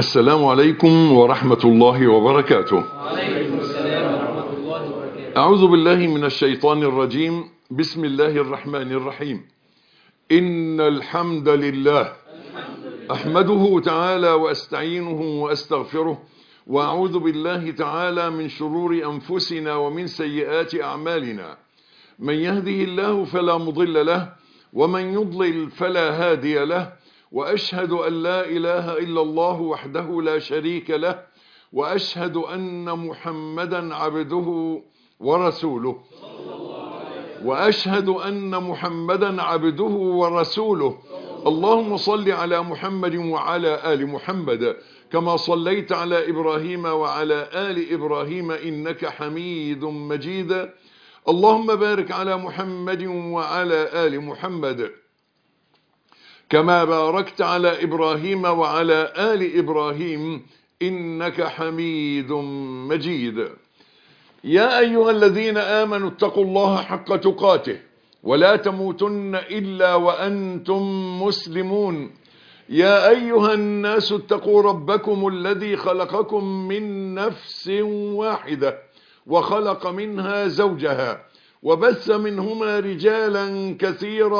السلام عليكم ورحمة الله وبركاته وعليكم السلام ورحمة الله وبركاته أعوذ بالله من الشيطان الرجيم بسم الله الرحمن الرحيم إن الحمد لله أحمده تعالى وأستعينه وأستغفره وأعوذ بالله تعالى من شرور أنفسنا ومن سيئات أعمالنا من يهده الله فلا مضل له ومن يضلل فلا هادي له وأشهد أن لا إله إلا الله وحده لا شريك له وأشهد أن محمدا عبده ورسوله وأشهد أن محمدا عبده ورسوله اللهم صل على محمد وعلى آل محمد كما صليت على إبراهيم وعلى آل إبراهيم إنك حميد مجيد اللهم بارك على محمد وعلى آل محمد كما باركت على إبراهيم وعلى آل إبراهيم إنك حميد مجيد يا أيها الذين آمنوا اتقوا الله حق تقاته ولا تموتن إلا وأنتم مسلمون يا أيها الناس اتقوا ربكم الذي خلقكم من نفس واحدة وخلق منها زوجها وبث منهما رجالا كثيرا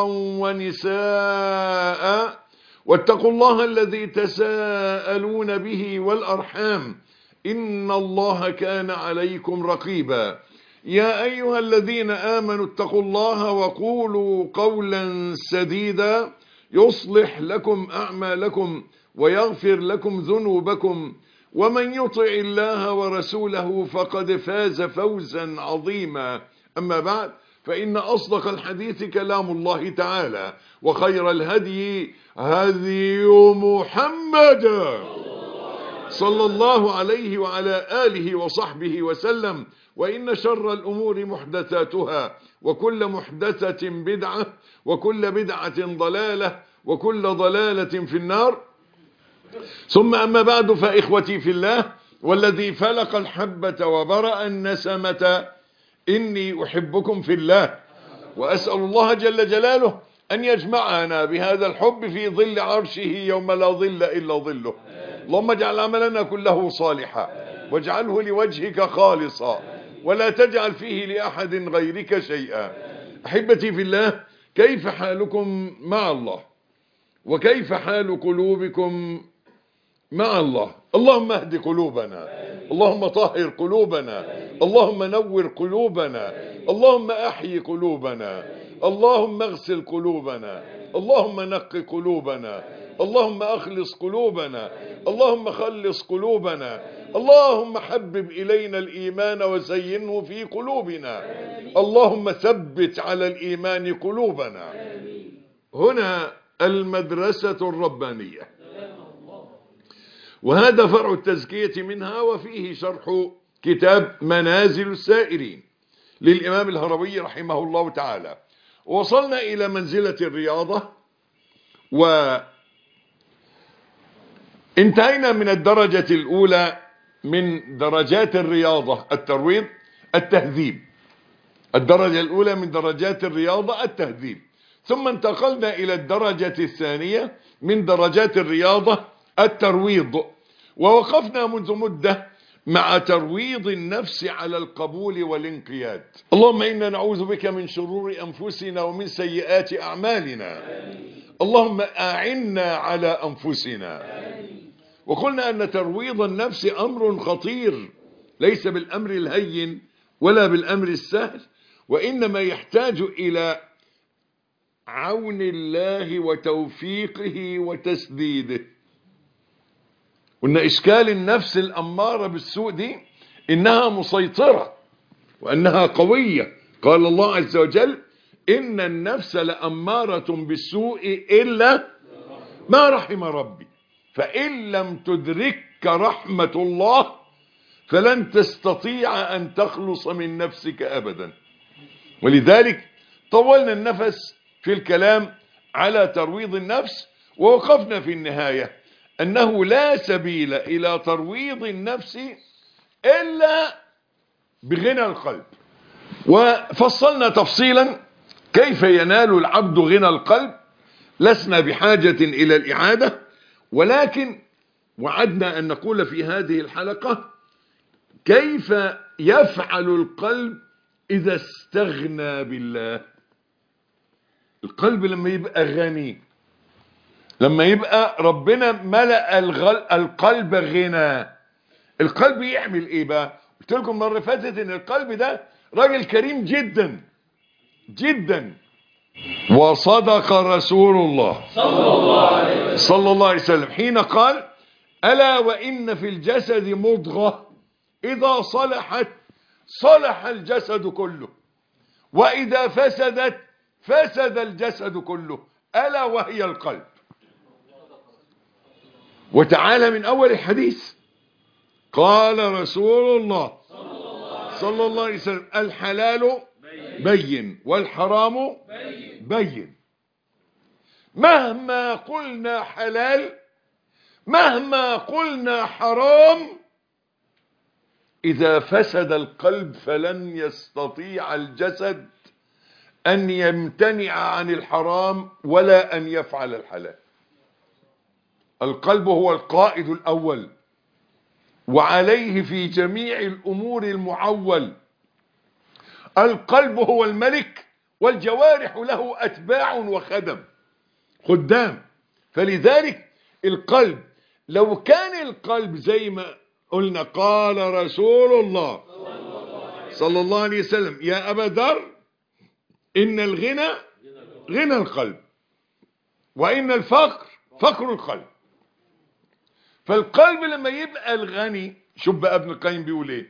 ونساء واتقوا الله الذي تساءلون به والأرحام إن الله كان عليكم رقيبا يا أيها الذين آمنوا اتقوا الله وقولوا قولا سديدا يصلح لكم أعمالكم ويغفر لكم ذنوبكم ومن يطع الله ورسوله فقد فاز فوزا عظيما أما بعد فإن أصدق الحديث كلام الله تعالى وخير الهدي هدي محمد صلى الله عليه وعلى آله وصحبه وسلم وإن شر الأمور محدثاتها وكل محدثة بدعة وكل بدعة ضلالة وكل ضلالة في النار ثم أما بعد فإخوتي في الله والذي فلق الحبة وبرأ النسمة إني أحبكم في الله وأسأل الله جل جلاله أن يجمعنا بهذا الحب في ظل عرشه يوم لا ظل إلا ظله اللهم اجعل عملنا كله صالحا واجعله لوجهك خالصا ولا تجعل فيه لأحد غيرك شيئا أحبتي في الله كيف حالكم مع الله وكيف حال قلوبكم مع الله اللهم اهد قلوبنا اللهم طهر قلوبنا اللهم نور قلوبنا اللهم احي قلوبنا اللهم اغسل قلوبنا اللهم نق قلوبنا اللهم اخلص قلوبنا اللهم خلص قلوبنا اللهم حبب الينا الايمان وزينه في قلوبنا اللهم ثبت على الايمان قلوبنا هنا المدرسه الربانيه وهذا فرع التزكية منها وفيه شرح كتاب منازل السائرين للإمام الهروي رحمه الله تعالى وصلنا إلى منزلة الرياضة وانتهينا من الدرجة الأولى من درجات الرياضة الترويض التهذيب الدرجة الأولى من درجات الرياضة التهذيب ثم انتقلنا إلى الدرجة الثانية من درجات الرياضة الترويض ووقفنا منذ مدة مع ترويض النفس على القبول والانقياد اللهم إنا نعوذ بك من شرور أنفسنا ومن سيئات أعمالنا اللهم أعنا على أنفسنا وقلنا أن ترويض النفس أمر خطير ليس بالأمر الهين ولا بالأمر السهل وإنما يحتاج إلى عون الله وتوفيقه وتسديده وان اشكال النفس الاماره بالسوء دي انها مسيطره وانها قويه قال الله عز وجل ان النفس لاماره بالسوء الا ما رحم ربي فان لم تدركك رحمه الله فلن تستطيع ان تخلص من نفسك ابدا ولذلك طولنا النفس في الكلام على ترويض النفس ووقفنا في النهايه أنه لا سبيل إلى ترويض النفس إلا بغنى القلب وفصلنا تفصيلا كيف ينال العبد غنى القلب لسنا بحاجة إلى الإعادة ولكن وعدنا أن نقول في هذه الحلقة كيف يفعل القلب إذا استغنى بالله القلب لما يبقى غني لما يبقى ربنا ملأ الغل... القلب غنى القلب يعمل ايه بقى قلت لكم مرة فاتت ان القلب ده راجل كريم جدا جدا وصدق رسول الله صلى الله عليه وسلم صلى الله عليه وسلم حين قال ألا وإن في الجسد مضغة إذا صلحت صلح الجسد كله وإذا فسدت فسد الجسد كله ألا وهي القلب وتعالى من أول الحديث قال رسول الله صلى الله عليه وسلم الحلال بين والحرام بين مهما قلنا حلال مهما قلنا حرام إذا فسد القلب فلن يستطيع الجسد أن يمتنع عن الحرام ولا أن يفعل الحلال القلب هو القائد الأول وعليه في جميع الأمور المعول القلب هو الملك والجوارح له أتباع وخدم خدام فلذلك القلب لو كان القلب زي ما قلنا قال رسول الله صلى الله عليه وسلم يا أبا ذر إن الغنى غنى القلب وإن الفقر فقر القلب فالقلب لما يبقى الغني شوف بقى ابن القيم بيقول ايه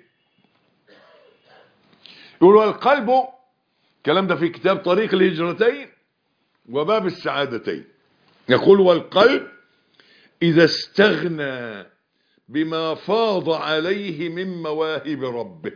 يقول القلب الكلام ده في كتاب طريق الهجرتين وباب السعادتين يقول والقلب إذا استغنى بما فاض عليه من مواهب ربه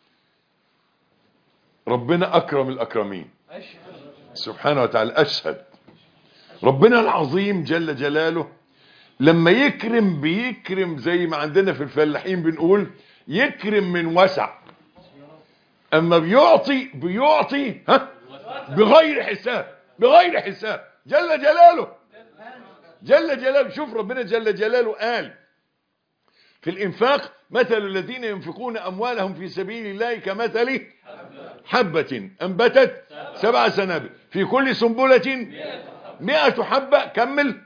ربنا أكرم الأكرمين سبحانه وتعالى أشهد ربنا العظيم جل جلاله لما يكرم بيكرم زي ما عندنا في الفلاحين بنقول يكرم من وسع اما بيعطي بيعطي ها بغير حساب بغير حساب جل جلاله جل جلاله شوف ربنا جل جلاله قال في الانفاق مثل الذين ينفقون اموالهم في سبيل الله كمثل حبة انبتت سبع سنابل في كل سنبلة مئة حبة كمل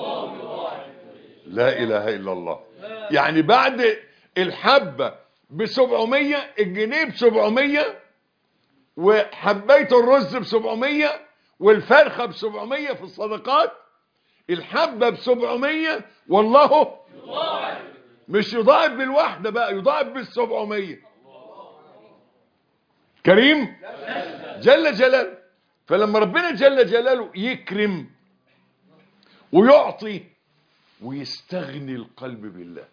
لا اله الا الله يعني بعد الحبة بسبعمية الجنيه بسبعمية وحبيت الرز بسبعمية والفرخة بسبعمية في الصدقات الحبة بسبعمية والله مش يضاعف بالواحدة بقى يضاعف بالسبعمية كريم جل جلاله فلما ربنا جل جلاله يكرم ويعطي ويستغني القلب بالله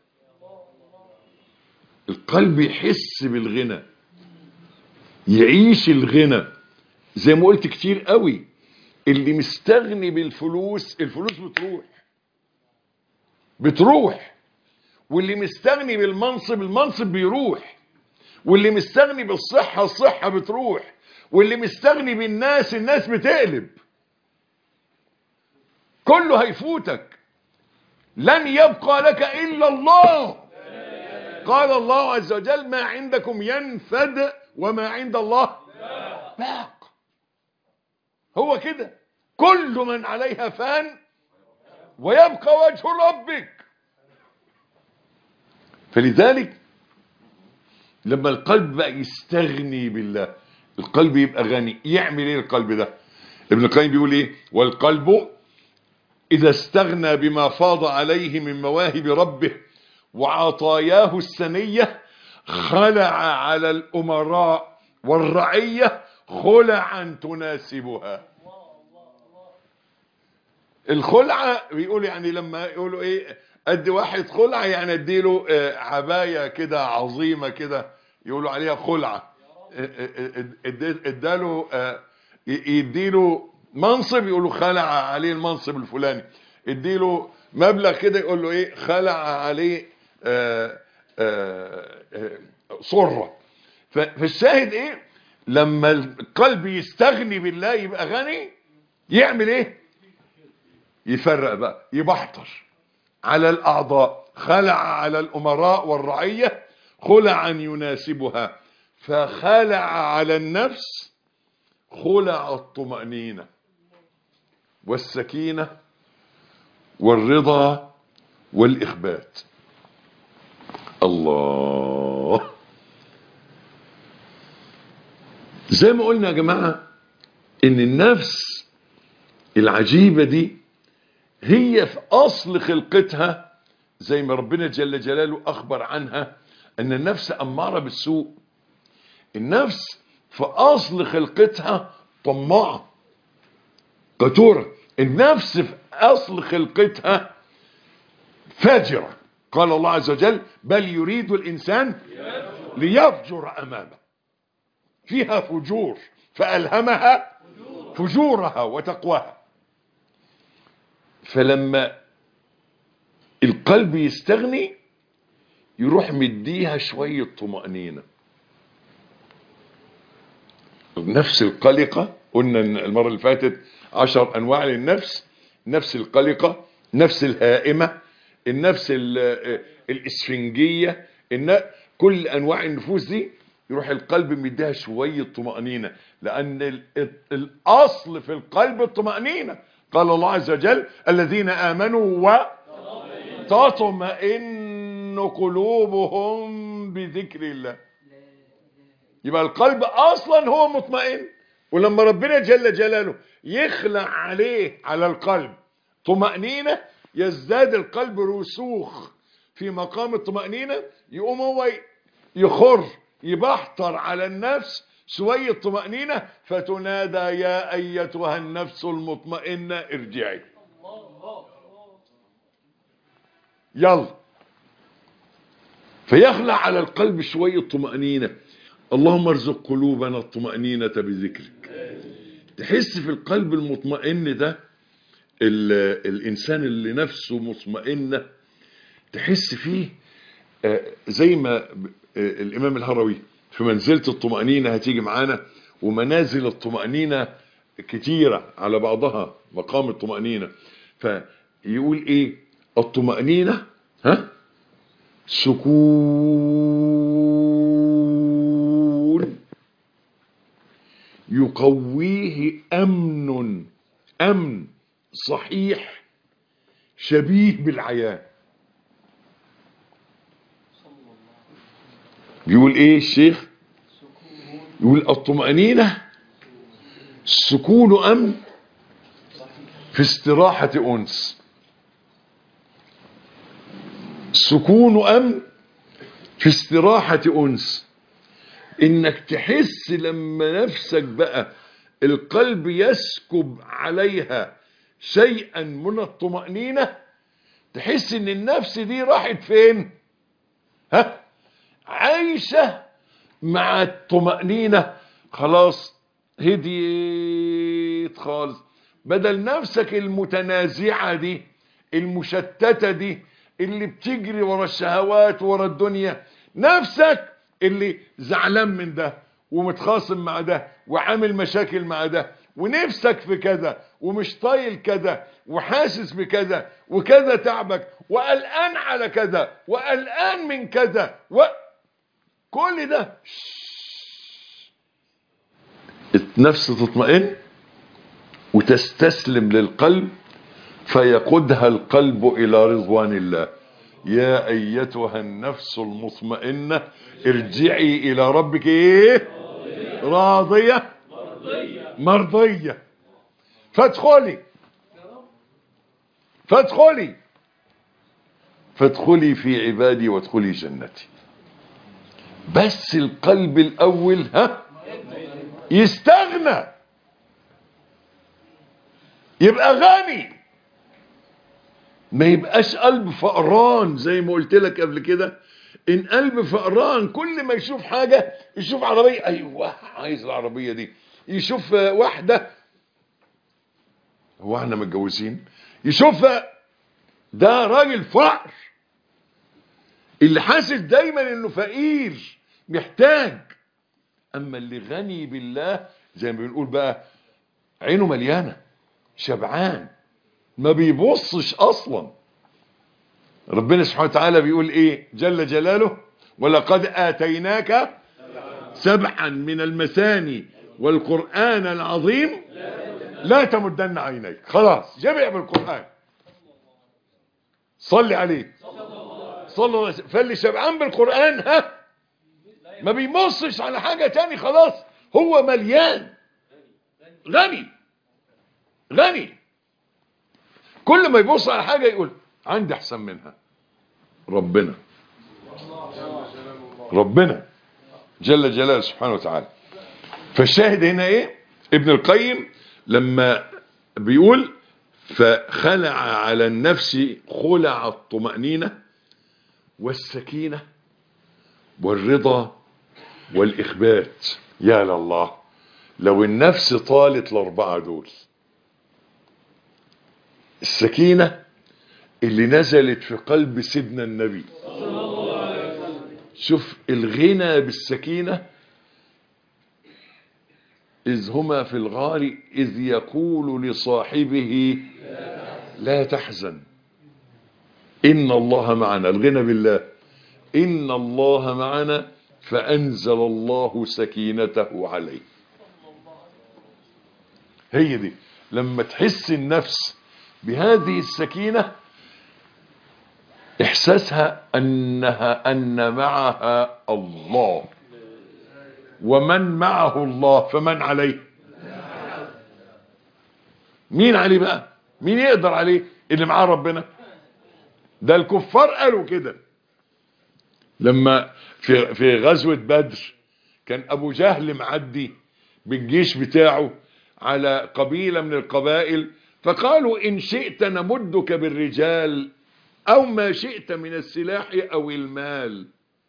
القلب يحس بالغنى يعيش الغنى زي ما قلت كتير قوي اللي مستغني بالفلوس الفلوس بتروح بتروح واللي مستغني بالمنصب المنصب بيروح واللي مستغني بالصحة الصحة بتروح واللي مستغني بالناس الناس بتقلب كله هيفوتك لن يبقى لك إلا الله قال الله عز وجل ما عندكم ينفد وما عند الله باق هو كده كل من عليها فان ويبقى وجه ربك فلذلك لما القلب بقى يستغني بالله القلب يبقى غني يعمل ايه القلب ده ابن القيم بيقول ايه والقلب اذا استغنى بما فاض عليه من مواهب ربه وعطاياه السنية خلع على الامراء والرعية خلعا تناسبها الخلعة بيقول يعني لما يقولوا ايه ادي واحد خلعة يعني اديله آه، عباية كده عظيمة كده يقولوا عليها خلعة آه، آه، اد- اداله آه، ي- يديله منصب يقولوا خلع عليه المنصب الفلاني اديله مبلغ كده يقول له ايه خلع عليه آه، آه، آه، صرة ف- فالشاهد ايه لما القلب يستغني بالله يبقى غني يعمل ايه يفرق بقى يبحتر على الاعضاء خلع على الأمراء والرعية خلعا يناسبها فخلع على النفس خلع الطمأنينة والسكينة والرضا والإخبات الله زي ما قلنا يا جماعة ان النفس العجيبة دي هي في اصل خلقتها زي ما ربنا جل جلاله اخبر عنها ان النفس امارة بالسوء النفس في اصل خلقتها طماعة قتورة النفس في اصل خلقتها فاجرة قال الله عز وجل بل يريد الانسان ليفجر امامه فيها فجور فألهمها فجورها وتقواها فلما القلب يستغني يروح مديها شوية طمأنينة النفس القلقة قلنا المرة اللي فاتت عشر أنواع للنفس النفس القلقة النفس الهائمة النفس الإسفنجية كل أنواع النفوس دي يروح القلب مديها شوية طمأنينة لأن الأصل في القلب الطمأنينة قال الله عز وجل الذين آمنوا وتطمئن قلوبهم بذكر الله يبقى القلب أصلا هو مطمئن ولما ربنا جل جلاله يخلع عليه على القلب طمأنينة يزداد القلب رسوخ في مقام الطمأنينة يقوم هو يخر يبحتر على النفس شوية طمأنينة فتنادى يا أيتها النفس المطمئنة ارجعي يلا فيخلع على القلب شوية طمأنينة اللهم ارزق قلوبنا الطمأنينة بذكرك تحس في القلب المطمئن ده الإنسان اللي نفسه مطمئنة تحس فيه زي ما الإمام الهروي في منزلة الطمأنينة هتيجي معانا ومنازل الطمأنينة كتيرة على بعضها مقام الطمأنينة فيقول ايه الطمأنينة ها سكون يقويه أمن أمن صحيح شبيه بالعيان بيقول ايه الشيخ يقول الطمأنينة سكون أمن في استراحة أنس سكون أمن في استراحة أنس إنك تحس لما نفسك بقى القلب يسكب عليها شيئا من الطمأنينة تحس إن النفس دي راحت فين ها عايشة مع الطمأنينة خلاص هديت خالص بدل نفسك المتنازعة دي المشتتة دي اللي بتجري ورا الشهوات ورا الدنيا نفسك اللي زعلان من ده ومتخاصم مع ده وعامل مشاكل مع ده ونفسك في كذا ومش طايل كذا وحاسس بكذا وكذا تعبك وقلقان على كذا وقلقان من كذا و... كل ده النفس تطمئن وتستسلم للقلب فيقودها القلب إلى رضوان الله يا أيتها النفس المطمئنة ارجعي إلى ربك إيه راضية مرضية فادخلي فادخلي فادخلي في عبادي وادخلي جنتي بس القلب الأول ها يستغنى يبقى غني ما يبقاش قلب فقران زي ما قلت لك قبل كده ان قلب فقران كل ما يشوف حاجة يشوف عربية ايوه عايز العربية دي يشوف واحدة هو احنا متجوزين يشوف ده راجل فقر اللي حاسس دايما انه فقير محتاج اما اللي غني بالله زي ما بنقول بقى عينه مليانة شبعان ما بيبصش اصلا ربنا سبحانه وتعالى بيقول ايه جل جلاله ولقد آتيناك سبعا من المثاني والقرآن العظيم لا تمدن عينيك خلاص جمع بالقرآن صلي عليه صلى الله عليه وسلم فاللي شبعان بالقرآن ها ما بيبصش على حاجة تاني خلاص هو مليان غني غني كل ما يبص على حاجة يقول عندي احسن منها ربنا ربنا جل جلاله سبحانه وتعالى فالشاهد هنا ايه ابن القيم لما بيقول فخلع على النفس خلع الطمأنينة والسكينة والرضا والإخبات يا لله لو النفس طالت الأربعة دول السكينة اللي نزلت في قلب سيدنا النبي شوف الغنى بالسكينة إذ هما في الغار إذ يقول لصاحبه لا تحزن إن الله معنا الغنى بالله إن الله معنا فأنزل الله سكينته عليه هي دي لما تحس النفس بهذه السكينة إحساسها أنها أن معها الله ومن معه الله فمن عليه مين عليه بقى مين يقدر عليه اللي معاه ربنا ده الكفار قالوا كده لما في في غزوة بدر كان ابو جهل معدي بالجيش بتاعه على قبيلة من القبائل فقالوا ان شئت نمدك بالرجال او ما شئت من السلاح او المال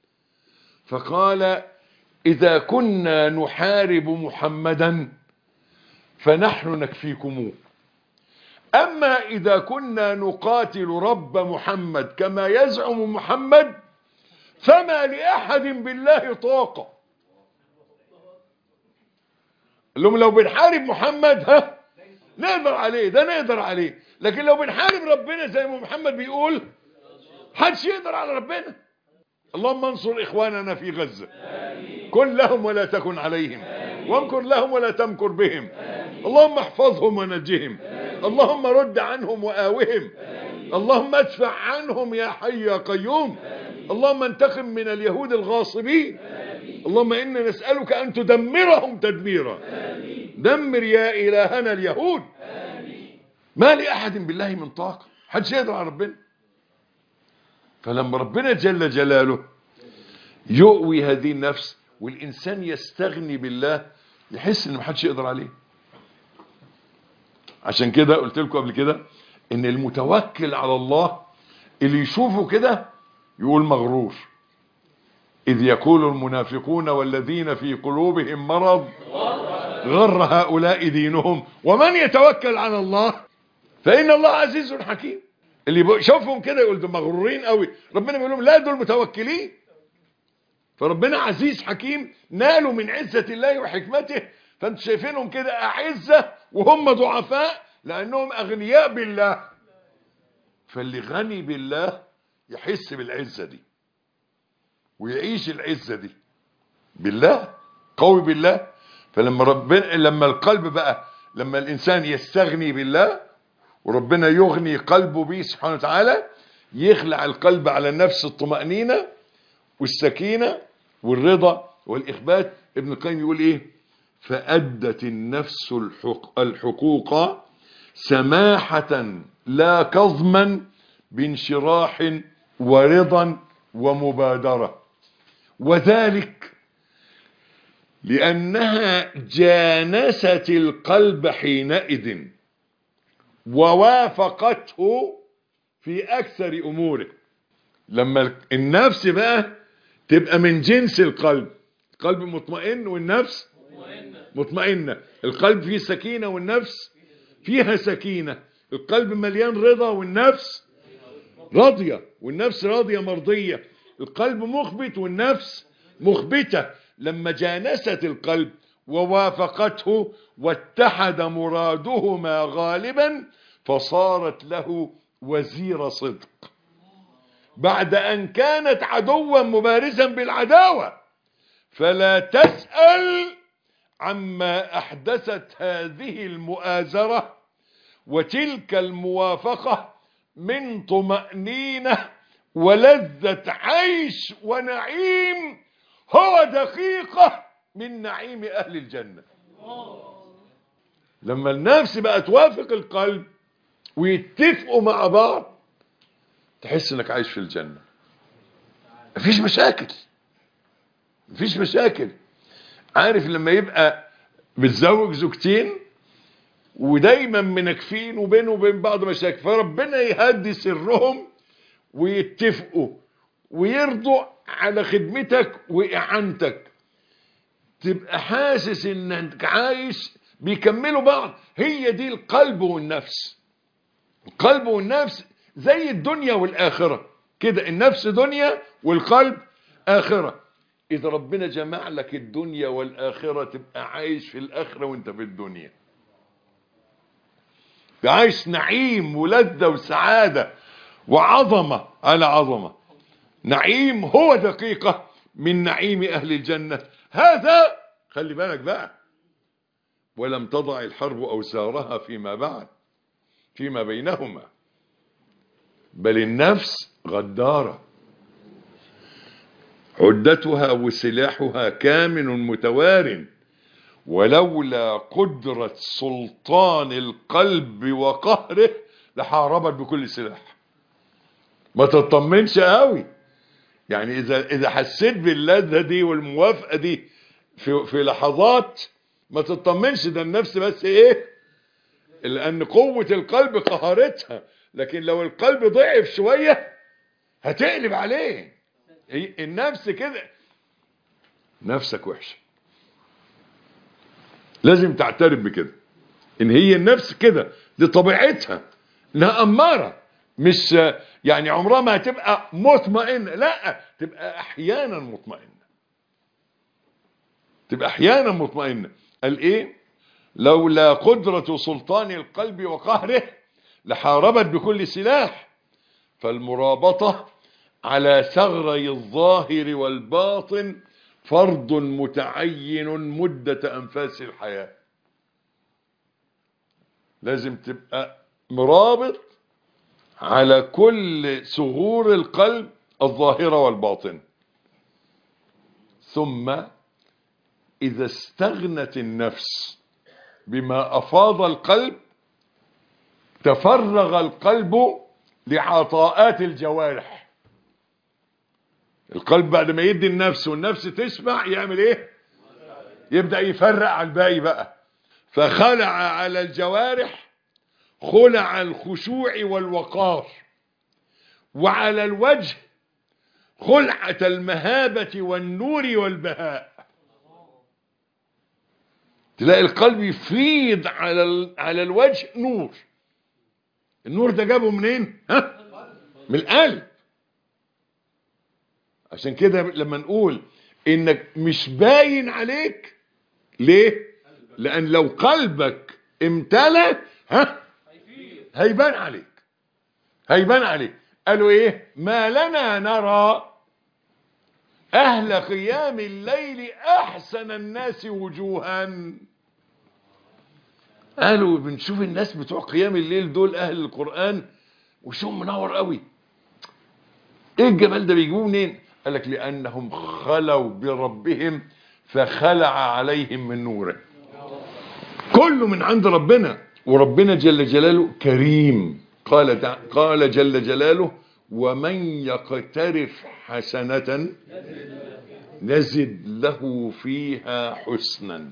فقال اذا كنا نحارب محمدا فنحن نكفيكموه اما اذا كنا نقاتل رب محمد كما يزعم محمد فما لأحد بالله طاقة قال لهم لو بنحارب محمد ها نقدر عليه ده نقدر عليه لكن لو بنحارب ربنا زي ما محمد بيقول حدش يقدر على ربنا اللهم انصر إخواننا في غزة كن لهم ولا تكن عليهم وامكر لهم ولا تمكر بهم اللهم احفظهم ونجهم اللهم رد عنهم وآوهم اللهم ادفع عنهم يا حي يا قيوم اللهم انتقم من اليهود الغاصبين اللهم إنا نسألك أن تدمرهم تدميرا دمر يا إلهنا اليهود ما لأحد بالله من طاقة حدش يقدر على ربنا فلما ربنا جل جلاله يؤوي هذه النفس والإنسان يستغني بالله يحس إن محدش يقدر عليه عشان كده قلت لكم قبل كده إن المتوكل على الله اللي يشوفه كده يقول مغرور إذ يقول المنافقون والذين في قلوبهم مرض غر هؤلاء دينهم ومن يتوكل على الله فإن الله عزيز حكيم اللي يشوفهم كده يقول دول مغرورين قوي ربنا بيقول لهم لا دول متوكلين فربنا عزيز حكيم نالوا من عزة الله وحكمته فانتوا شايفينهم كده أعزة وهم ضعفاء لأنهم أغنياء بالله فاللي غني بالله يحس بالعزة دي ويعيش العزة دي بالله قوي بالله فلما ربنا لما القلب بقى لما الإنسان يستغني بالله وربنا يغني قلبه به سبحانه وتعالى يخلع القلب على النفس الطمأنينة والسكينة والرضا والإخبات ابن القيم يقول إيه فأدت النفس الحق الحقوق سماحة لا كظما بانشراح ورضا ومبادرة وذلك لأنها جانست القلب حينئذ ووافقته في أكثر أموره لما النفس بقى تبقى من جنس القلب القلب مطمئن والنفس مطمئنة القلب فيه سكينة والنفس فيها سكينة القلب مليان رضا والنفس راضية والنفس راضية مرضية القلب مخبت والنفس مخبتة لما جانست القلب ووافقته واتحد مرادهما غالبا فصارت له وزير صدق بعد أن كانت عدوا مبارزا بالعداوة فلا تسأل عما أحدثت هذه المؤازرة وتلك الموافقة من طمأنينة ولذة عيش ونعيم هو دقيقة من نعيم أهل الجنة لما النفس بقى توافق القلب ويتفقوا مع بعض تحس انك عايش في الجنة مفيش مشاكل مفيش مشاكل عارف لما يبقى متزوج زوجتين ودايما منكفين وبينه وبين بعض مشاكل فربنا يهدي سرهم ويتفقوا ويرضوا على خدمتك واعانتك تبقى حاسس انك عايش بيكملوا بعض هي دي القلب والنفس القلب والنفس زي الدنيا والآخرة كده النفس دنيا والقلب آخرة إذا ربنا جمع لك الدنيا والآخرة تبقى عايش في الآخرة وانت في الدنيا عايش نعيم ولذة وسعادة وعظمة على عظمة نعيم هو دقيقة من نعيم أهل الجنة هذا خلي بالك بقى ولم تضع الحرب أوسارها فيما بعد فيما بينهما بل النفس غدارة عدتها وسلاحها كامن متوار ولولا قدرة سلطان القلب وقهره لحاربت بكل سلاح ما تطمنش قوي يعني اذا اذا حسيت باللذة دي والموافقة دي في في لحظات ما تطمنش ده النفس بس ايه لان قوة القلب قهرتها لكن لو القلب ضعف شوية هتقلب عليه النفس كده نفسك وحشة لازم تعترف بكده ان هي النفس كده دي طبيعتها انها اماره مش يعني عمرها ما هتبقى مطمئنه لا تبقى احيانا مطمئنه تبقى احيانا مطمئنه قال ايه لولا قدرة سلطان القلب وقهره لحاربت بكل سلاح فالمرابطة على ثغري الظاهر والباطن فرض متعين مدة أنفاس الحياة لازم تبقى مرابط على كل ثغور القلب الظاهرة والباطن ثم إذا استغنت النفس بما أفاض القلب تفرغ القلب لعطاءات الجوارح القلب بعد ما يدي النفس والنفس تسمع يعمل ايه يبدأ يفرق على الباقي بقى فخلع على الجوارح خلع الخشوع والوقار وعلى الوجه خلعة المهابة والنور والبهاء تلاقي القلب يفيض على على الوجه نور النور ده جابه منين ها من القلب عشان كده لما نقول انك مش باين عليك ليه لان لو قلبك امتلى ها هيبان عليك هيبان عليك قالوا ايه ما لنا نرى اهل قيام الليل احسن الناس وجوها قالوا بنشوف الناس بتوع قيام الليل دول اهل القرآن وشهم منور قوي ايه الجمال ده بيجيبوه منين قال لك لانهم خلوا بربهم فخلع عليهم من نوره كله من عند ربنا وربنا جل جلاله كريم قال قال جل جلاله ومن يقترف حسنة نزد له فيها حسنا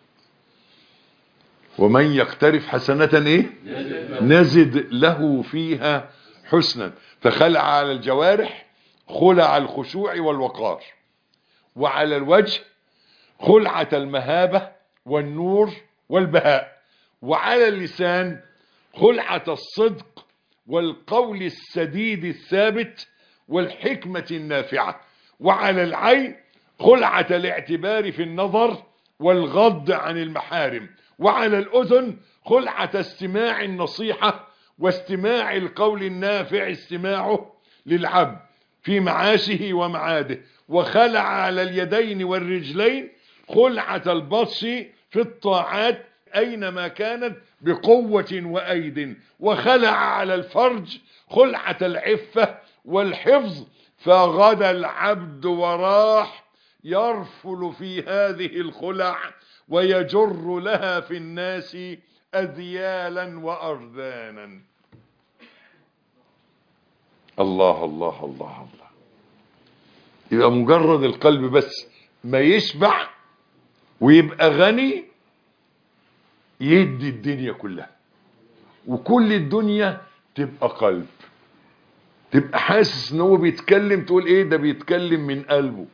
ومن يقترف حسنة ايه نزد له فيها حسنا فخلع على الجوارح خلع الخشوع والوقار وعلى الوجه خلعة المهابة والنور والبهاء وعلى اللسان خلعة الصدق والقول السديد الثابت والحكمة النافعة وعلى العين خلعة الاعتبار في النظر والغض عن المحارم وعلى الأذن خلعة استماع النصيحة واستماع القول النافع استماعه للعبد في معاشه ومعاده وخلع على اليدين والرجلين خلعة البطش في الطاعات أينما كانت بقوة وأيد وخلع على الفرج خلعة العفة والحفظ فغدا العبد وراح يرفل في هذه الخلع ويجر لها في الناس أذيالا وأرذانا الله الله الله الله يبقى مجرد القلب بس ما يشبع ويبقى غني يدي الدنيا كلها وكل الدنيا تبقى قلب تبقى حاسس ان هو بيتكلم تقول ايه ده بيتكلم من قلبه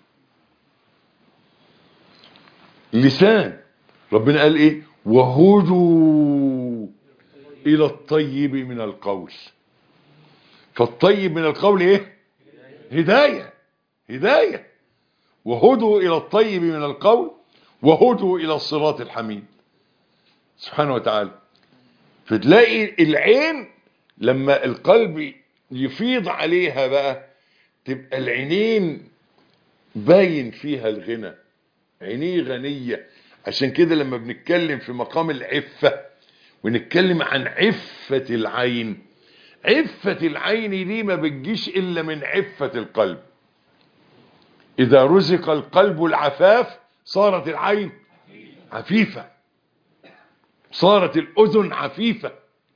لسان ربنا قال ايه وهدوا الى الطيب من القول فالطيب من القول ايه هداية هداية وهدوا الى الطيب من القول وهدوا الى الصراط الحميد سبحانه وتعالى فتلاقي العين لما القلب يفيض عليها بقى تبقى العينين باين فيها الغنى عينيه غنية عشان كده لما بنتكلم في مقام العفة ونتكلم عن عفة العين عفة العين دي ما بتجيش إلا من عفة القلب إذا رزق القلب العفاف صارت العين عفيفة صارت الأذن عفيفة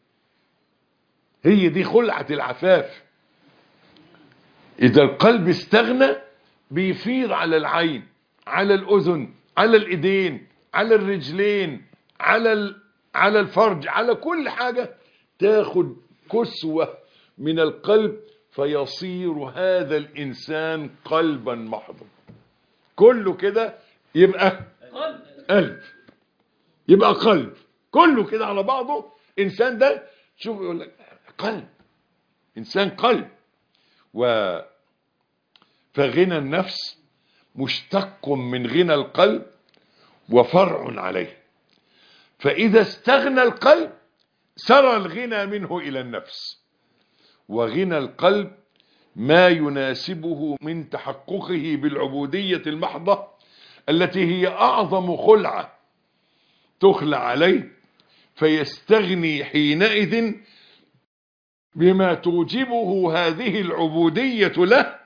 هي دي خلعة العفاف إذا القلب استغنى بيفيض على العين على الأذن على الإيدين على الرجلين على ال... على الفرج على كل حاجة تاخد كسوة من القلب فيصير هذا الإنسان قلبا محضا كله كده يبقى قلب قلب يبقى قلب كله كده على بعضه إنسان ده شوف يقول لك قلب إنسان قلب و فغنى النفس مشتق من غنى القلب وفرع عليه فإذا استغنى القلب سرى الغنى منه إلى النفس وغنى القلب ما يناسبه من تحققه بالعبودية المحضة التي هي أعظم خلعة تخلع عليه فيستغني حينئذ بما توجبه هذه العبودية له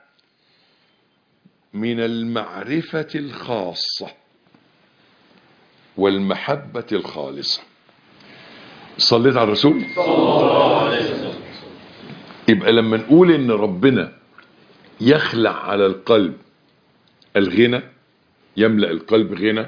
من المعرفة الخاصة والمحبة الخالصة صليت على الرسول يبقى لما نقول ان ربنا يخلع على القلب الغنى يملأ القلب غنى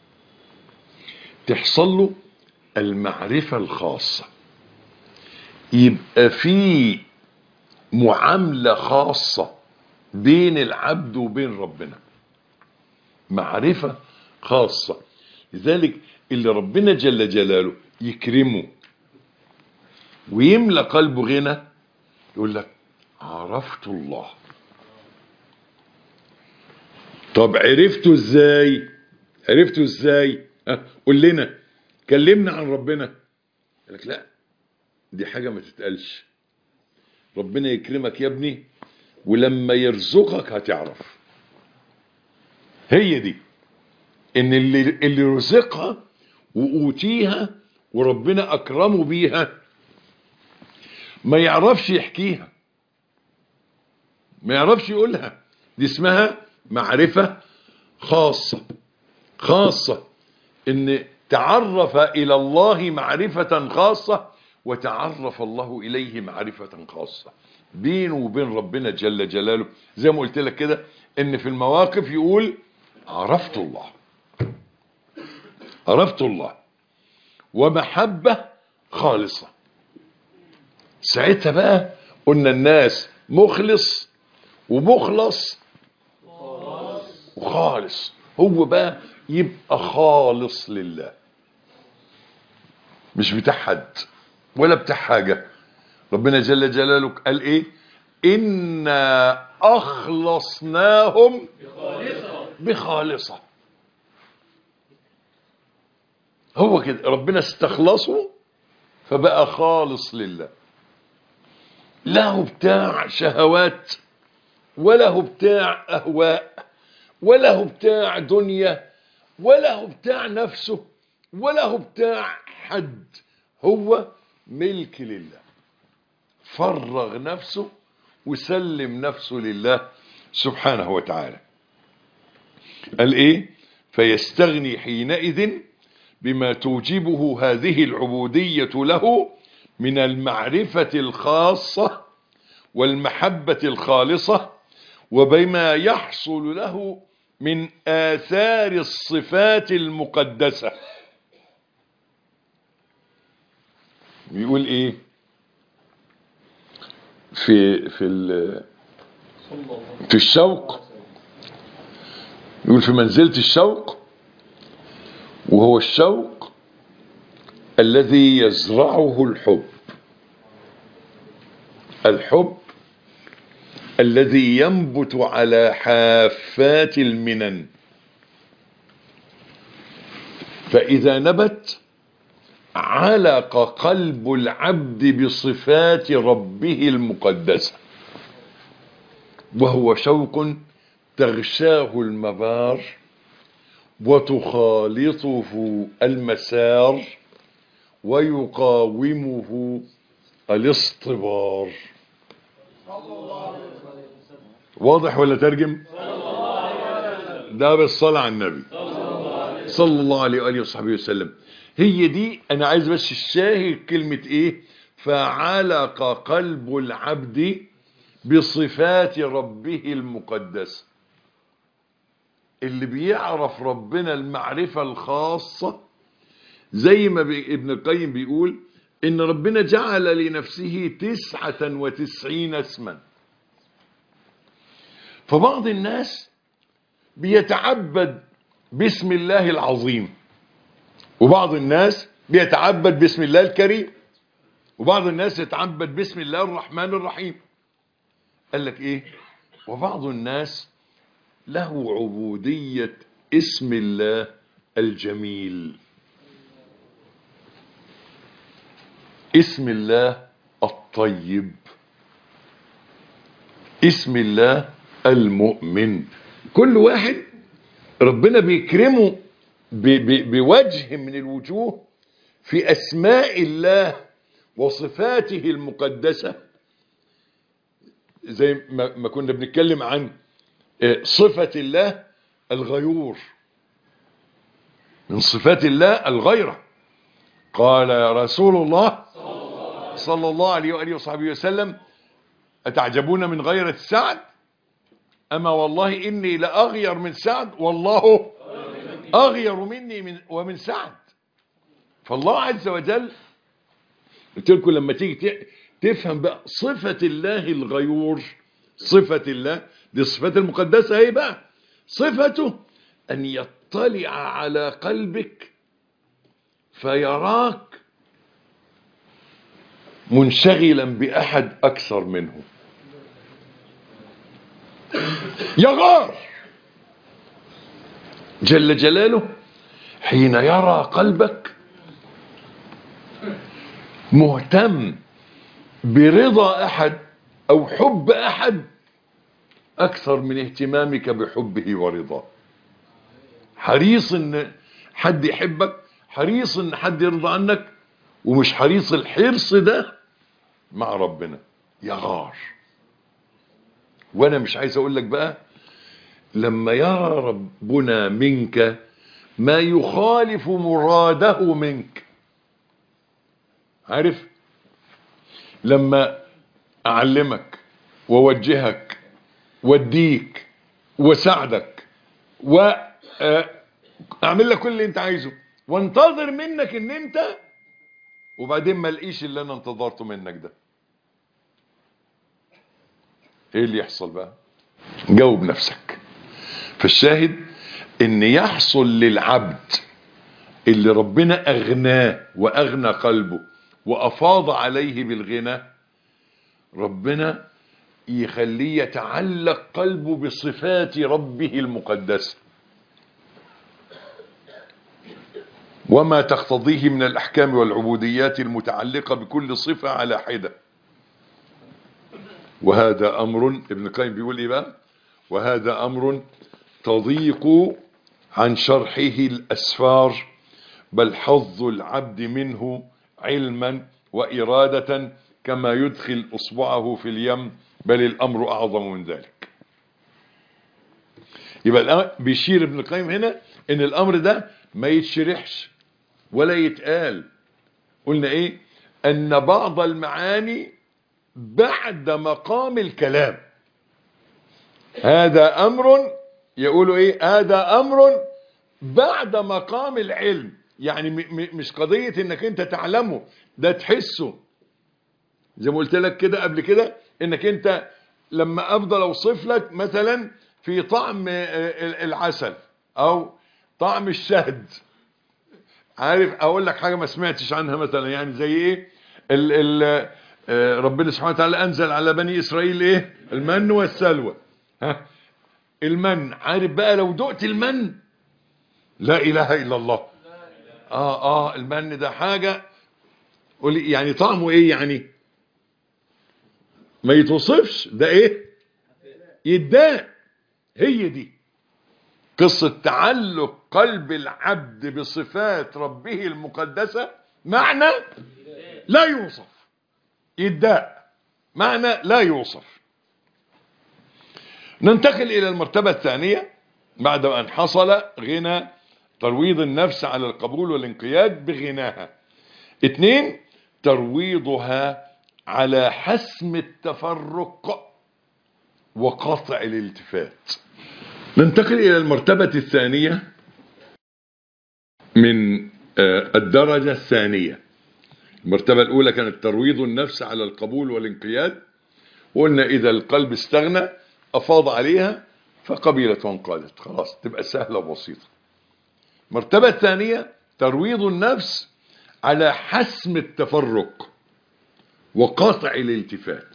تحصل له المعرفة الخاصة يبقى في معاملة خاصة بين العبد وبين ربنا معرفة خاصة لذلك اللي ربنا جل جلاله يكرمه ويملى قلبه غنى يقول لك عرفت الله طب عرفته ازاي عرفته ازاي ها قول لنا كلمنا عن ربنا يقول لك لا دي حاجة ما تتقالش ربنا يكرمك يا ابني ولما يرزقك هتعرف هي دي ان اللي, اللي رزقها وأوتيها وربنا أكرمه بيها ما يعرفش يحكيها ما يعرفش يقولها دي اسمها معرفة خاصة خاصة ان تعرف الى الله معرفة خاصة وتعرف الله اليه معرفة خاصة بينه وبين ربنا جل جلاله زي ما قلت لك كده ان في المواقف يقول عرفت الله عرفت الله ومحبة خالصة ساعتها بقى قلنا الناس مخلص ومخلص وخالص هو بقى يبقى خالص لله مش بتاع حد ولا بتاع حاجة ربنا جل جلاله قال ايه إنا أخلصناهم بخالصة هو كده ربنا استخلصه فبقى خالص لله له بتاع شهوات ولا هو بتاع أهواء ولا هو بتاع دنيا ولا هو بتاع نفسه ولا هو بتاع حد هو ملك لله فرغ نفسه وسلم نفسه لله سبحانه وتعالى قال ايه فيستغني حينئذ بما توجبه هذه العبودية له من المعرفة الخاصة والمحبة الخالصة وبما يحصل له من آثار الصفات المقدسة بيقول ايه في في ال- في الشوق يقول في منزلة الشوق وهو الشوق الذي يزرعه الحب الحب الذي ينبت على حافات المنن فإذا نبت علق قلب العبد بصفات ربه المقدسة وهو شوق تغشاه المبار وتخالطه المسار ويقاومه الاصطبار واضح ولا ترجم ده بالصلاة على النبي صلى الله عليه وآله وصحبه وسلم هي دي أنا عايز بس الشاهد كلمة إيه فعلق قلب العبد بصفات ربه المقدسة اللي بيعرف ربنا المعرفة الخاصة زي ما بي ابن القيم بيقول إن ربنا جعل لنفسه تسعة وتسعين اسما فبعض الناس بيتعبد باسم الله العظيم وبعض الناس بيتعبد باسم الله الكريم وبعض الناس يتعبد باسم الله الرحمن الرحيم قال لك ايه وبعض الناس له عبودية اسم الله الجميل اسم الله الطيب اسم الله المؤمن كل واحد ربنا بيكرمه ب ب بوجه من الوجوه في أسماء الله وصفاته المقدسة زي ما ما كنا بنتكلم عن آه، صفة الله الغيور من صفات الله الغيرة قال رسول الله صلى الله عليه وآله وصحبه وسلم أتعجبون من غيرة سعد أما والله إني لأغير من سعد والله أغير مني من ومن سعد فالله عز وجل قلت لكم لما تيجي ت- تفهم بقى صفة الله الغيور صفة الله دي الصفات المقدسة ايه بقى صفته أن يطلع على قلبك فيراك منشغلا بأحد أكثر منه يغار جل جلاله حين يرى قلبك مهتم برضا أحد أو حب أحد أكثر من اهتمامك بحبه ورضاه حريص ان حد يحبك حريص ان حد يرضى عنك ومش حريص الحرص ده مع ربنا يغار وانا مش عايز اقول لك بقى لما يرى ربنا منك ما يخالف مراده منك عارف لما اعلمك ووجهك واديك وساعدك واعمل لك كل اللي انت عايزه وانتظر منك ان انت وبعدين ما لقيش اللي انا انتظرته منك ده ايه اللي يحصل بقى جاوب نفسك فالشاهد ان يحصل للعبد اللي ربنا اغناه واغنى قلبه وافاض عليه بالغنى ربنا يخليه يتعلق قلبه بصفات ربه المقدسه وما تقتضيه من الأحكام والعبوديات المتعلقة بكل صفة على حدة وهذا أمر ابن القيم بيقول إيه بقى وهذا أمر تضيق عن شرحه الأسفار بل حظ العبد منه علما وإرادة كما يدخل أصبعه في اليم بل الأمر أعظم من ذلك يبقى الأمر بيشير ابن القيم هنا ان الأمر ده ما يتشرحش ولا يتقال قلنا ايه ان بعض المعاني بعد مقام الكلام هذا امر يقولوا ايه هذا امر بعد مقام العلم يعني م م مش قضية انك انت تعلمه ده تحسه زي ما قلت لك كده قبل كده انك انت لما افضل اوصف لك مثلا في طعم العسل او طعم الشهد عارف اقول لك حاجة ما سمعتش عنها مثلا يعني زي ايه ال ال ربنا سبحانه وتعالى انزل على بني اسرائيل ايه المن والسلوى ها المن عارف بقى لو دقت المن لا اله الا الله اه اه المن ده حاجة قولي يعني طعمه ايه يعني ما يتوصفش ده ايه يداء هي دي قصة تعلق قلب العبد بصفات ربه المقدسة معنى لا يوصف يداء معنى لا يوصف ننتقل إلى المرتبة الثانية بعد أن حصل غنى ترويض النفس على القبول والانقياد بغناها اثنين ترويضها على حسم التفرق وقطع الالتفات ننتقل إلى المرتبة الثانية من الدرجة الثانية المرتبة الأولى كانت ترويض النفس على القبول والانقياد وقلنا إذا القلب استغنى أفاض عليها فقبلت وانقادت خلاص تبقى سهلة وبسيطة المرتبة الثانية ترويض النفس على حسم التفرق وقاطع الالتفات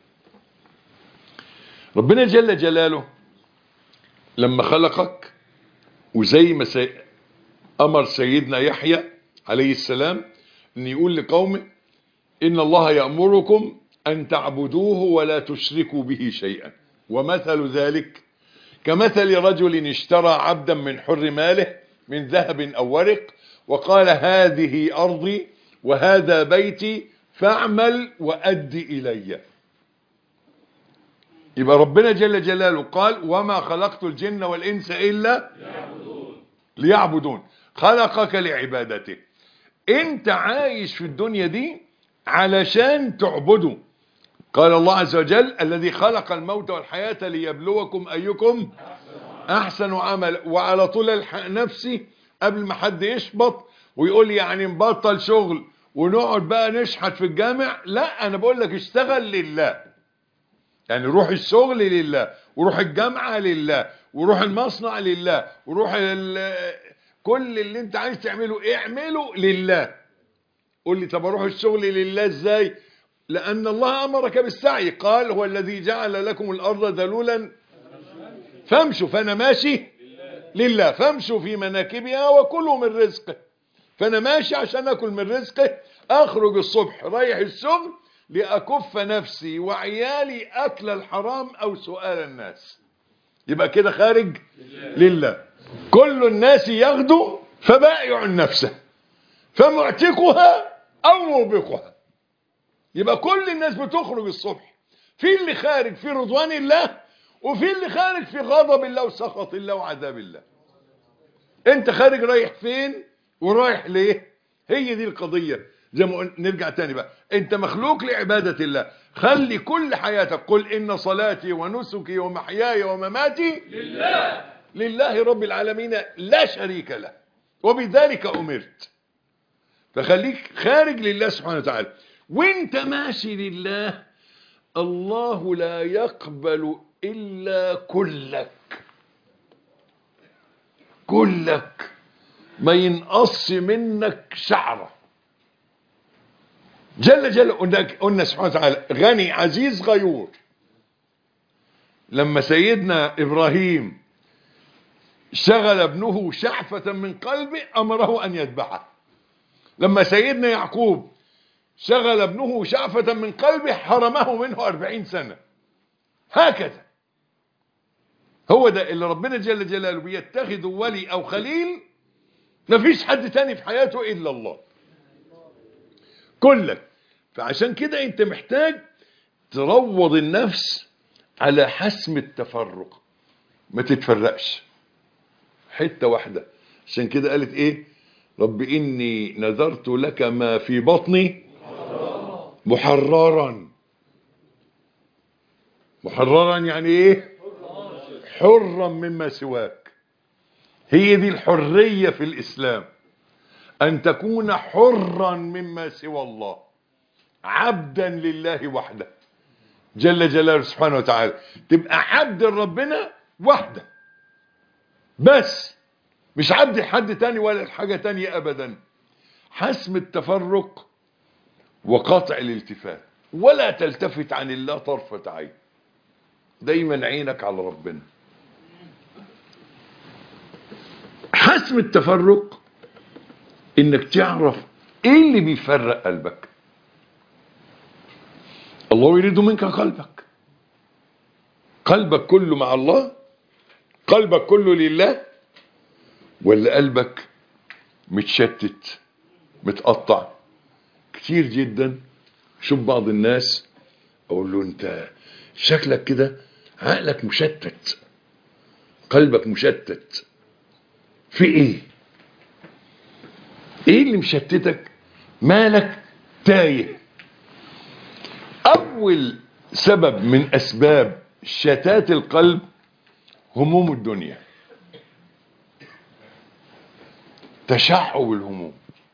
ربنا جل جلاله لما خلقك وزي ما سي... أمر سيدنا يحيى عليه السلام أن يقول لقومه إن الله يأمركم أن تعبدوه ولا تشركوا به شيئا ومثل ذلك كمثل رجل اشترى عبدا من حر ماله من ذهب أو ورق وقال هذه أرضي وهذا بيتي فاعمل وأد إلي يبقى ربنا جل جلاله قال وما خلقت الجن والإنس إلا ليعبدون, ليعبدون خلقك لعبادته انت عايش في الدنيا دي علشان تعبده قال الله عز وجل الذي خلق الموت والحياة ليبلوكم أيكم أحسن عمل وعلى طول الحق نفسي قبل ما حد يشبط ويقول يعني نبطل شغل ونقعد بقى نشحت في الجامع لا أنا بقول لك اشتغل لله يعني روح الشغل لله وروح الجامعة لله وروح المصنع لله وروح كل اللي انت عايز تعمله اعمله لله قول لي طب اروح الشغل لله ازاي لان الله امرك بالسعي قال هو الذي جعل لكم الارض ذلولا فامشوا فانا ماشي لله فامشوا في مناكبها وكلوا من رزقه فانا ماشي عشان اكل من رزقه اخرج الصبح رايح الشغل لأكف نفسي وعيالي أكل الحرام أو سؤال الناس يبقى كده خارج لله كل الناس يغدو فبائع نفسه فمعتقها أو موبقها يبقى كل الناس بتخرج الصبح في اللي خارج في رضوان الله وفي اللي خارج في غضب الله وسخط الله وعذاب الله انت خارج رايح فين ورايح ليه هي دي القضية زي ما نرجع تاني بقى انت مخلوق لعبادة الله خلي كل حياتك قل ان صلاتي ونسكي ومحياي ومماتي لله لله رب العالمين لا شريك له وبذلك امرت فخليك خارج لله سبحانه وتعالى وانت ماشي لله الله لا يقبل الا كلك كلك ما ينقص منك شعره جل جل قلنا سبحانه وتعالى غني عزيز غيور لما سيدنا إبراهيم شغل ابنه شعفة من قلبه أمره أن يذبحه لما سيدنا يعقوب شغل ابنه شعفة من قلبه حرمه منه أربعين سنة هكذا هو ده اللي ربنا جل جلاله بيتخذ ولي او خليل مفيش حد تاني في حياته الا الله كلك فعشان كده انت محتاج تروض النفس على حسم التفرق ما تتفرقش حتة واحدة عشان كده قالت ايه رب اني نذرت لك ما في بطني محررا محررا يعني ايه حرا مما سواك هي دي الحرية في الاسلام ان تكون حرا مما سوى الله عبدا لله وحده جل جلاله سبحانه وتعالى تبقى عبد ربنا وحده بس مش عبد حد تاني ولا حاجة تانية ابدا حسم التفرق وقطع الالتفات ولا تلتفت عن الله طرفة عين دايما عينك على ربنا حسم التفرق انك تعرف ايه اللي بيفرق قلبك الله يريد منك قلبك قلبك كله مع الله قلبك كله لله ولا قلبك متشتت متقطع كتير جدا شوف بعض الناس اقول له انت شكلك كده عقلك مشتت قلبك مشتت في ايه ايه اللي مشتتك مالك تايه اول سبب من اسباب شتات القلب هموم الدنيا تشعب الهموم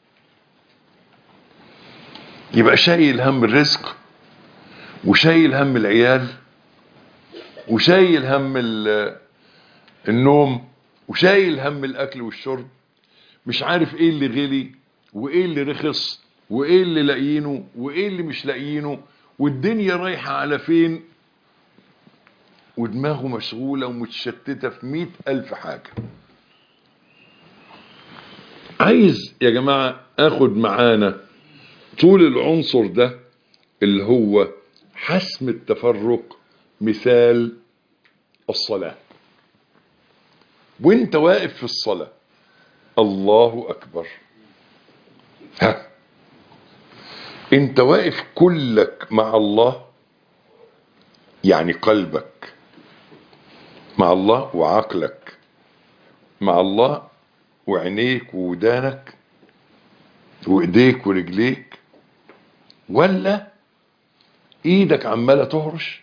يبقى شايل هم الرزق وشايل هم العيال وشايل هم النوم وشايل هم الاكل والشرب مش عارف ايه اللي غلي وايه اللي رخص وايه اللي لاقيينه وايه اللي مش لاقيينه والدنيا رايحة على فين ودماغه مشغولة ومتشتتة في مئة ألف حاجة عايز يا جماعة اخد معانا طول العنصر ده اللي هو حسم التفرق مثال الصلاة وانت واقف في الصلاة الله اكبر ها انت واقف كلك مع الله يعني قلبك مع الله وعقلك مع الله وعينيك وودانك وايديك ورجليك ولا ايدك عماله تهرش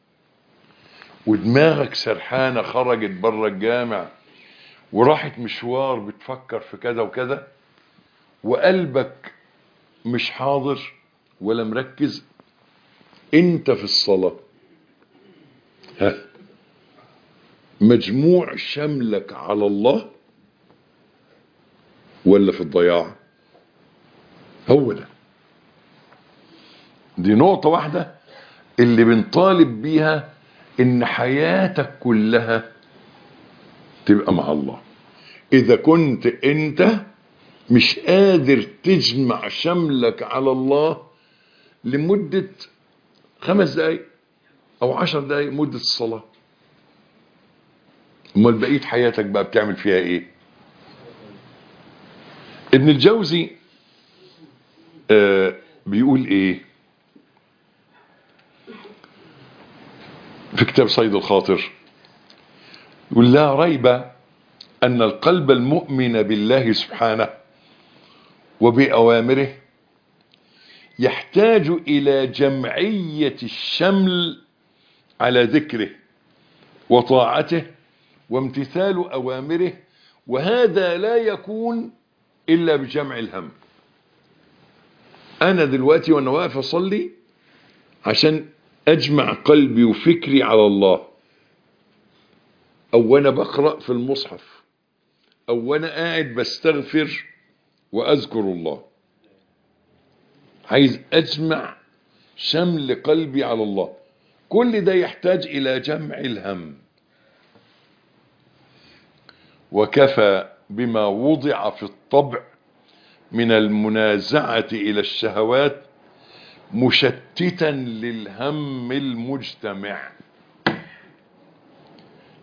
ودماغك سرحانه خرجت بره الجامع وراحت مشوار بتفكر في كذا وكذا وقلبك مش حاضر ولا مركز انت في الصلاة ها مجموع شملك على الله ولا في الضياع هو ده دي نقطة واحدة اللي بنطالب بيها ان حياتك كلها تبقى مع الله اذا كنت انت مش قادر تجمع شملك على الله لمدة خمس دقايق او عشر دقايق مدة الصلاة امال بقية حياتك بقى بتعمل فيها ايه ابن الجوزي آه بيقول ايه في كتاب صيد الخاطر يقول لا ريب أن القلب المؤمن بالله سبحانه وبأوامره يحتاج إلى جمعية الشمل على ذكره وطاعته وامتثال أوامره وهذا لا يكون إلا بجمع الهم أنا دلوقتي وأنا واقف أصلي عشان أجمع قلبي وفكري على الله أو وأنا بقرأ في المصحف أو وأنا قاعد بستغفر وأذكر الله عايز أجمع شمل قلبي على الله كل ده يحتاج إلى جمع الهم وكفى بما وضع في الطبع من المنازعة إلى الشهوات مشتتا للهم المجتمع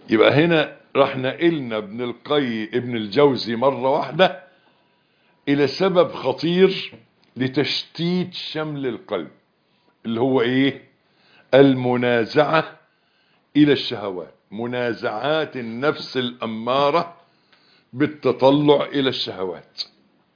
يبقى هنا راح نقلنا ابن القي ابن الجوزي مرة واحدة الى سبب خطير لتشتيت شمل القلب اللي هو ايه المنازعة الى الشهوات منازعات النفس الامارة بالتطلع الى الشهوات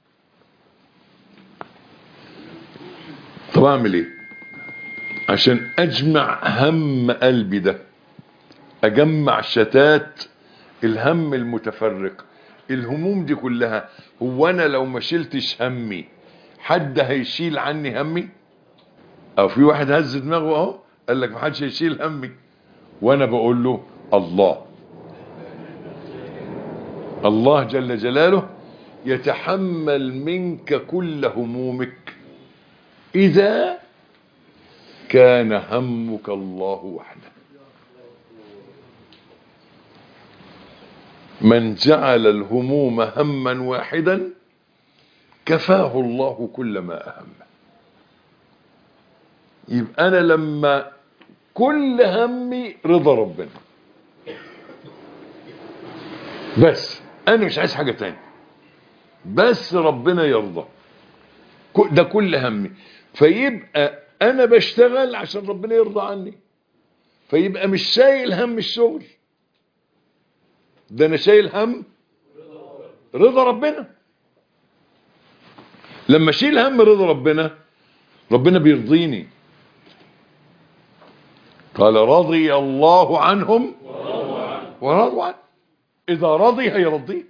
طب اعمل ايه عشان اجمع هم قلبي ده اجمع شتات الهم المتفرق الهموم دي كلها هو انا لو ما شلتش همي حد هيشيل عني همي او في واحد هز دماغه اهو قال لك ما حدش هيشيل همي وانا بقول له الله الله جل جلاله يتحمل منك كل همومك اذا كان همك الله وحده من جعل الهموم هما واحدا كفاه الله كل ما أهمه يبقى أنا لما كل همي رضا ربنا بس أنا مش عايز حاجة تاني بس ربنا يرضى ده كل همي فيبقى أنا بشتغل عشان ربنا يرضى عني فيبقى مش شايل هم الشغل ده انا شايل هم رضا ربنا لما اشيل هم رضا ربنا ربنا بيرضيني قال رضي الله عنهم ورضوا عنه اذا رضي هيرضيك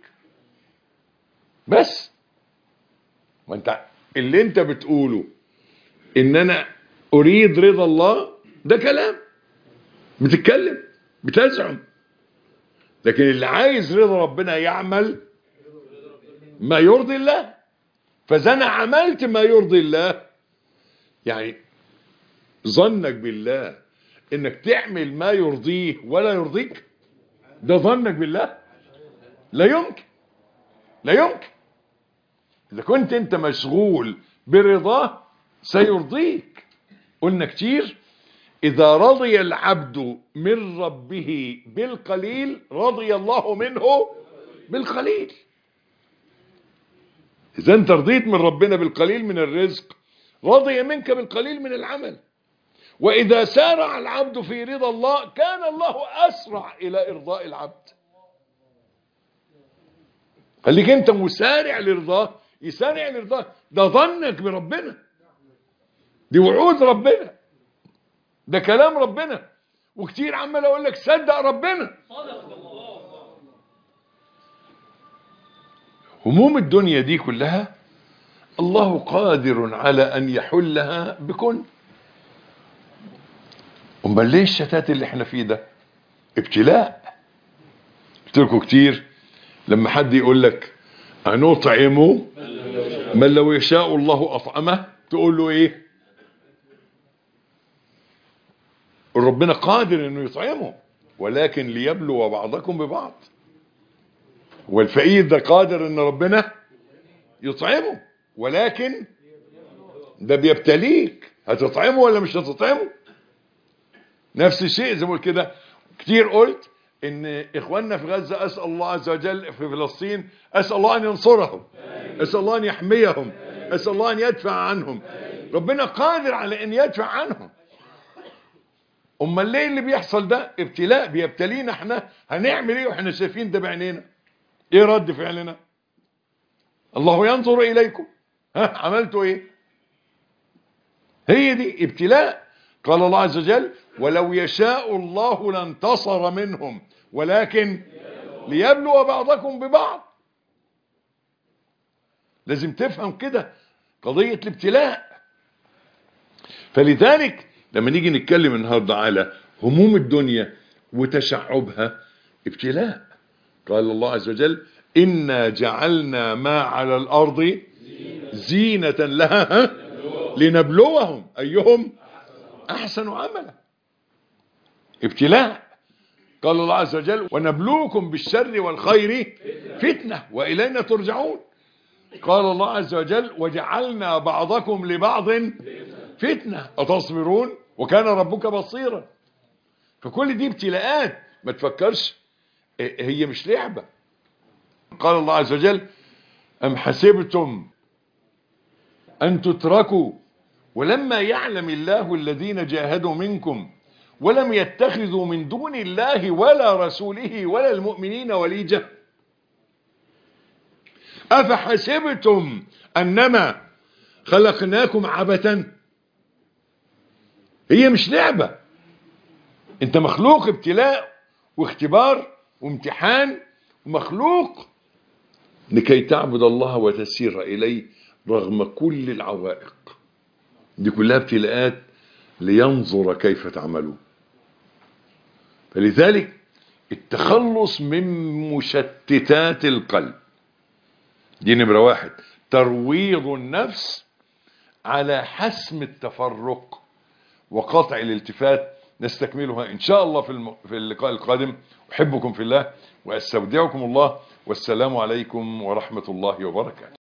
بس ما انت اللي انت بتقوله ان انا اريد رضا الله ده كلام بتتكلم بتزعم لكن اللي عايز رضا ربنا يعمل ما يرضي الله فاذا انا عملت ما يرضي الله يعني ظنك بالله انك تعمل ما يرضيه ولا يرضيك ده ظنك بالله لا يمكن لا يمكن اذا كنت انت مشغول برضاه سيرضيك قلنا كتير إذا رضي العبد من ربه بالقليل رضي الله منه بالقليل إذا أنت رضيت من ربنا بالقليل من الرزق رضي منك بالقليل من العمل وإذا سارع العبد في رضا الله كان الله أسرع إلى إرضاء العبد خليك أنت مسارع لرضاه يسارع لرضاه ده ظنك بربنا دي وعود ربنا ده كلام ربنا وكتير عمال اقول لك صدق ربنا هموم الدنيا دي كلها الله قادر على ان يحلها بكن امال ليه الشتات اللي احنا فيه ده ابتلاء قلت لكم كتير لما حد يقول لك هنطعمه من لو يشاء الله اطعمه تقول له ايه ربنا قادر انه يطعمه ولكن ليبلو بعضكم ببعض والفقير ده قادر ان ربنا يطعمه ولكن ده بيبتليك هتطعمه ولا مش هتطعمه نفس الشيء زي ما قلت كده كتير قلت ان اخواننا في غزة اسأل الله عز وجل في فلسطين اسأل الله ان ينصرهم اسأل الله ان يحميهم اسأل الله ان يدفع عنهم ربنا قادر على ان يدفع عنهم امال ليه اللي بيحصل ده ابتلاء بيبتلينا احنا هنعمل ايه واحنا شايفين ده بعينينا ايه رد فعلنا الله ينظر اليكم ها عملتوا ايه هي دي ابتلاء قال الله عز وجل ولو يشاء الله لانتصر منهم ولكن ليبلو بعضكم ببعض لازم تفهم كده قضية الابتلاء فلذلك لما نيجي نتكلم النهاردة على هموم الدنيا وتشعبها ابتلاء قال الله عز وجل إنا جعلنا ما على الأرض زينة لها ها؟ لنبلوهم أيهم أحسن عملا ابتلاء قال الله عز وجل ونبلوكم بالشر والخير فتنة وإلينا ترجعون قال الله عز وجل وجعلنا بعضكم لبعض فتنة أتصبرون وكان ربك بصيرا فكل دي ابتلاءات ما تفكرش هي مش لعبة قال الله عز وجل أم حسبتم أن تتركوا ولما يعلم الله الذين جاهدوا منكم ولم يتخذوا من دون الله ولا رسوله ولا المؤمنين وليجة أفحسبتم أنما خلقناكم عبثا هي مش لعبة انت مخلوق ابتلاء واختبار وامتحان ومخلوق لكي تعبد الله وتسير إليه رغم كل العوائق دي كلها ابتلاءات لينظر كيف تعملون فلذلك التخلص من مشتتات القلب دي نمرة واحد ترويض النفس على حسم التفرق وقطع الالتفات نستكملها إن شاء الله في, الم... في اللقاء القادم أحبكم في الله وأستودعكم الله والسلام عليكم ورحمة الله وبركاته